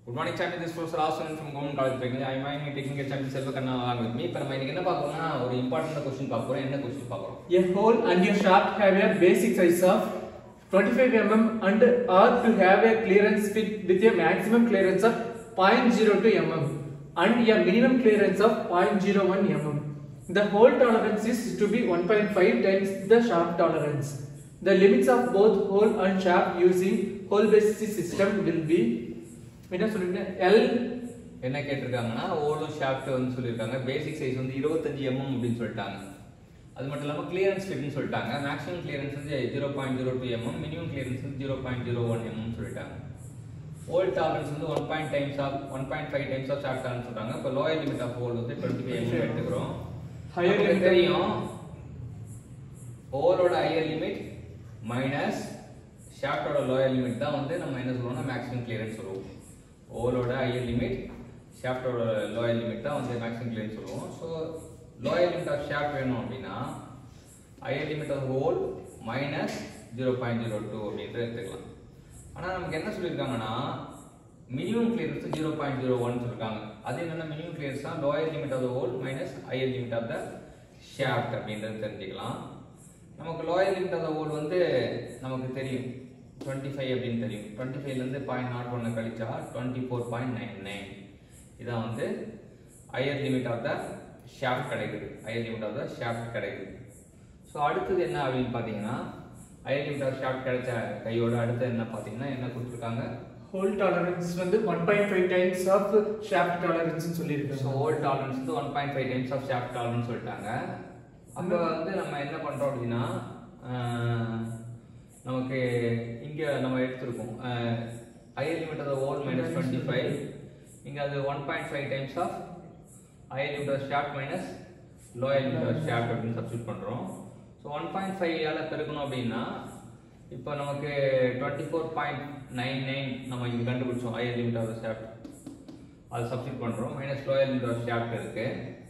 Good morning Sami this professor ஆசன் from government college technique I mind technique Sami செல்வ கண்ணா வாங்க with me இப்போ நம்ம இன்னைக்கு என்ன பார்க்க போறோம்னா ஒரு இம்பார்ட்டன்ட் கொஸ்டின் பார்க்க போறோம் என்ன கொஸ்டின் பார்க்க போறோம் A hole and a shaft have a basic size of 25 mm and are to have a clearance fit with a maximum clearance of 0.02 mm and a minimum clearance of 0.01 mm. The hole tolerance is to be 1.5 times the shaft tolerance. The limits of both hole and shaft using hole based system will be என்ன சொல்றீங்க L என்ன கேட்டிருக்காங்கன்னா ஓடும் shaft வந்து சொல்லியிருக்காங்க பேசிக் size வந்து இருபத்தஞ்சு MM அப்படின்னு சொல்லிட்டாங்க அது மட்டும் இல்லாமல் கிளியரன்ஸ் ஃபிட்னு சொல்லிட்டாங்க மேக்ஸிமம் கிளியரன்ஸ் வந்து zero point zero two mm minimum clearance வந்து zero point zero one mm சொல்லிட்டாங்க ஓல்ட் டாலரன்ஸ் வந்து one point times of one point five times of shaft tolerance சொல்றாங்க இப்போ லோயர் லிமிட் ஆஃப் ஹோல் வந்து twenty five mm எடுத்துக்கிறோம் Higher நமக்கு limit- தெரியும் ஹோலோட ஹையர் லிமிட் மைனஸ் ஷாஃப்டோட லோயர் லிமிட் தான் வந்து நம்ம என்ன சொல்லுவோம்னா மேக்ஸிமம் கிளியரன்ஸ் சொல்லுவோம் ஹோலோட ஹையர் லிமிட் ஷாஃப்டோட லோயர் லிமிட் தான் வந்து மேக்ஸிமம் கிளியரன்ஸ் சொல்லுவோம் so lower limit of shaft வேணும் அப்படின்னா higher limit of hole minus zero point zero two அப்படின்ட்டு எடுத்துக்கலாம் ஆனால் நமக்கு என்ன சொல்லியிருக்காங்கன்னா minimum clearance zero point zero one சொல்லியிருக்காங்க அது என்னன்னா மினிமம் கிளியரன்ஸ் தான் lower limit of the hole minus higher limit of the shaft அப்படின்றது தெரிஞ்சுக்கலாம் நமக்கு lower limit of the hole வந்து நமக்கு தெரியும் டுவெண்ட்டி ஃபைவ் அப்படின்னு தெரியும் டுவெண்ட்டி ஃபைவ்லேருந்து பாயிண்ட் நாட் ஒன்று கழிச்சா twenty four point nine nine இதான் வந்து higher limit of the shaft கிடைக்குது higher limit of the shaft கிடைக்குது ஸோ அடுத்தது என்ன அப்படின்னு பார்த்தீங்கன்னா ஹையர் லிமிட் ஆஃப் ஷாஃப்ட் கிடைச்ச கையோட அடுத்து என்ன பார்த்தீங்கன்னா என்ன கொடுத்துருக்காங்க hole tolerance வந்து 1.5 times of shaft tolerance னு ஸோ சொல்லியிருக்காங்க ஓல்ட் டாலரன்ஸ் வந்து one point five times of shaft tolerance சொல்லிட்டாங்க அப்போ வந்து நம்ம என்ன பண்ணுறோம் அப்படின்னா ஆஹ், நமக்கு இங்கே நம்ம எடுத்திருக்கோம் higher limit of hole minus twenty five இங்கே அது one point five times of higher limit of shaft minus lower limit of shaft அப்படின்னு சப்ஸ்டியூட் பண்ணுறோம் ஸோ ஒன் பாயிண்ட் ஃபைவ் யால் பெருக்கணும் அப்படின்னா இப்போ நமக்கு twenty four point nine nine நம்ம இங்கே கண்டுபிடிச்சோம் ஹையர் லிமிட் ஆஃப் ஷாஃப்ட் அது சப்ஸ்டியூட் பண்ணுறோம் minus lower limit of shaft இருக்கு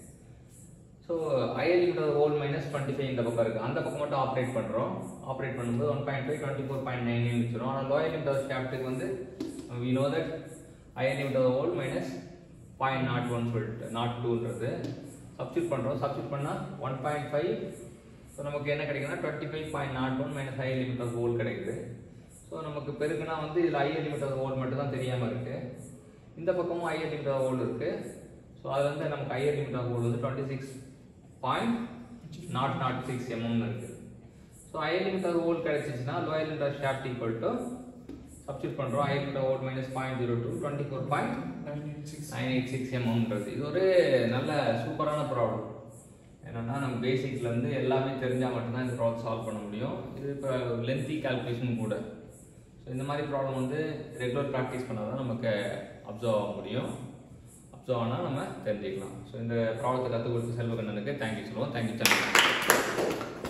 so higher limit of hole minus twenty five இந்த பக்கம் இருக்குது அந்த பக்கம் மட்டும் ஆப்ரேட் பண்ணுறோம் ஆப்ரேட் பண்ணும்போது one point five twenty four point nine வச்சிரும் ஆனால் லோயர் லிமிட் ஆஃப் ஷாஃப்ட்டுக்கு வந்து we know that higher limit of hole minus point nought one சொல்லிட்டு நாட் டூன்றது சப்ஸ்டியூட் பண்ணுறோம் சப்ஸ்டியூட் பண்ணால் ஒன் பாயிண்ட் ஃபைவ் ஸோ நமக்கு என்ன கிடைக்குதுன்னா twenty five point nought one minus higher limit of hole கிடைக்குது ஸோ நமக்கு பெருக்குனா வந்து இதில் ஹையர் லிமிட் ஆஃப் ஹோல் மட்டும் தான் தெரியாமல் இருக்குது இந்த பக்கமும் ஹையர் லிமிட் ஆஃப் ஹோல் இருக்குது ஸோ அது வந்து நமக்கு ஹையர் லிமிட் ஆஃப் ஹோல் வந்து twenty six point nought nought six எம்எம்னு இருக்குது so higher limit of hole கிடைச்சிச்சுன்னா lower limit of shaft equal to substitute பண்ணுறோம் higher limit of hole minus point zero two twenty four point nine eight six எம்எம்ன்றது இது ஒரு நல்ல சூப்பரான problem என்னன்னா நம்ம பேசிக்ஸ்ல இருந்து எல்லாமே தெரிஞ்சால் மட்டும்தான் இந்த ப்ராப்ளம் சால்வ் பண்ண முடியும் இது இப்போ லென்த்தி கால்குலேஷன் கூட ஸோ இந்த மாதிரி ப்ராப்ளம் வந்து ரெகுலர் ப்ராக்டிஸ் பண்ணால் தான் நமக்கு அப்சர்வ் ஆக முடியும் அப்சர்வ் ஆனால் நம்ம தெரிஞ்சுக்கலாம் ஸோ இந்த ப்ராப்ளத்தை கற்றுக் கொடுத்த செல்வகண்ணனுக்கு தேங்க்யூ சொல்லுவோம் தேங்க்யூ சேனல்